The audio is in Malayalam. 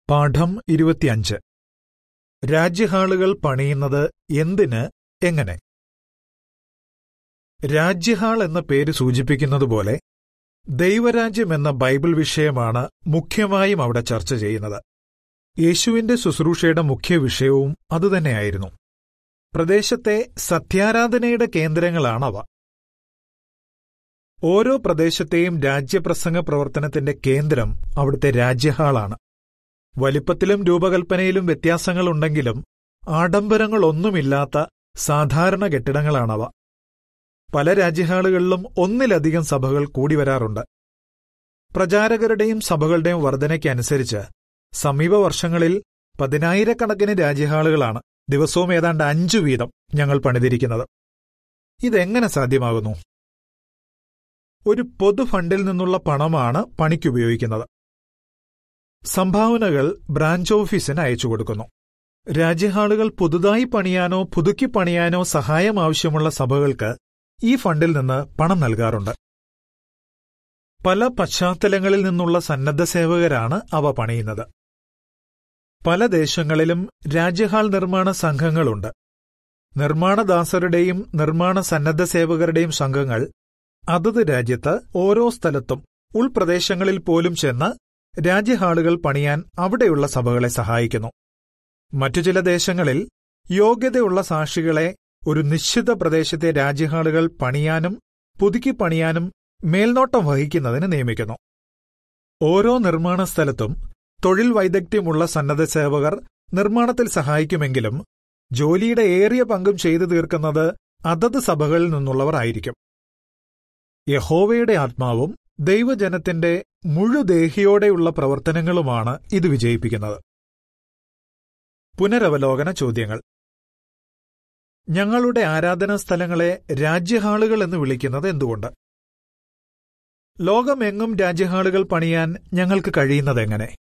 പാഠം ഇരുപത്തിയഞ്ച് രാജ്യഹാളുകൾ പണിയുന്നത് എന്തിന് എങ്ങനെ രാജ്യഹാൾ എന്ന പേര് സൂചിപ്പിക്കുന്നതുപോലെ ദൈവരാജ്യം എന്ന ബൈബിൾ വിഷയമാണ് മുഖ്യമായും അവിടെ ചർച്ച ചെയ്യുന്നത് യേശുവിന്റെ ശുശ്രൂഷയുടെ മുഖ്യ വിഷയവും അതുതന്നെയായിരുന്നു പ്രദേശത്തെ സത്യാരാധനയുടെ കേന്ദ്രങ്ങളാണവ ഓരോ പ്രദേശത്തെയും രാജ്യപ്രസംഗ പ്രവർത്തനത്തിന്റെ കേന്ദ്രം അവിടുത്തെ രാജ്യഹാളാണ് വലിപ്പത്തിലും രൂപകൽപ്പനയിലും വ്യത്യാസങ്ങളുണ്ടെങ്കിലും ആഡംബരങ്ങളൊന്നുമില്ലാത്ത സാധാരണ കെട്ടിടങ്ങളാണവ പല രാജ്യഹാളുകളിലും ഒന്നിലധികം സഭകൾ കൂടിവരാറുണ്ട് പ്രചാരകരുടെയും സഭകളുടെയും വർധനയ്ക്കനുസരിച്ച് സമീപ വർഷങ്ങളിൽ പതിനായിരക്കണക്കിന് രാജ്യഹാളുകളാണ് ദിവസവും ഏതാണ്ട് അഞ്ചു വീതം ഞങ്ങൾ പണിതിരിക്കുന്നത് ഇതെങ്ങനെ സാധ്യമാകുന്നു ഒരു പൊതു ഫണ്ടിൽ നിന്നുള്ള പണമാണ് പണിക്കുപയോഗിക്കുന്നത് സംഭാവനകൾ ബ്രാഞ്ച് ഓഫീസിന് അയച്ചു കൊടുക്കുന്നു രാജ്യഹാളുകൾ പുതുതായി പണിയാനോ പുതുക്കി പണിയാനോ സഹായം ആവശ്യമുള്ള സഭകൾക്ക് ഈ ഫണ്ടിൽ നിന്ന് പണം നൽകാറുണ്ട് പല പശ്ചാത്തലങ്ങളിൽ നിന്നുള്ള സന്നദ്ധ സേവകരാണ് അവ പണിയുന്നത് പല ദേശങ്ങളിലും രാജ്യഹാൾ നിർമ്മാണ സംഘങ്ങളുണ്ട് നിർമ്മാണദാസരുടെയും നിർമ്മാണ സന്നദ്ധ സേവകരുടെയും സംഘങ്ങൾ അതത് രാജ്യത്ത് ഓരോ സ്ഥലത്തും ഉൾപ്രദേശങ്ങളിൽ പോലും ചെന്ന് രാജ്യഹാളുകൾ പണിയാൻ അവിടെയുള്ള സഭകളെ സഹായിക്കുന്നു മറ്റു ചില ദേശങ്ങളിൽ യോഗ്യതയുള്ള സാക്ഷികളെ ഒരു നിശ്ചിത പ്രദേശത്തെ രാജ്യഹാളുകൾ പണിയാനും പുതുക്കി പണിയാനും മേൽനോട്ടം വഹിക്കുന്നതിന് നിയമിക്കുന്നു ഓരോ നിർമ്മാണ സ്ഥലത്തും തൊഴിൽ വൈദഗ്ധ്യമുള്ള സന്നദ്ധ സേവകർ നിർമ്മാണത്തിൽ സഹായിക്കുമെങ്കിലും ജോലിയുടെ ഏറിയ പങ്കും ചെയ്തു തീർക്കുന്നത് അതത് സഭകളിൽ നിന്നുള്ളവർ ആയിരിക്കും യഹോവയുടെ ആത്മാവും ദൈവജനത്തിന്റെ മുഴുദേഹിയോടെയുള്ള പ്രവർത്തനങ്ങളുമാണ് ഇത് വിജയിപ്പിക്കുന്നത് പുനരവലോകന ചോദ്യങ്ങൾ ഞങ്ങളുടെ ആരാധനാ സ്ഥലങ്ങളെ രാജ്യഹാളുകൾ എന്ന് വിളിക്കുന്നത് എന്തുകൊണ്ട് ലോകമെങ്ങും രാജ്യഹാളുകൾ പണിയാൻ ഞങ്ങൾക്ക് കഴിയുന്നതെങ്ങനെ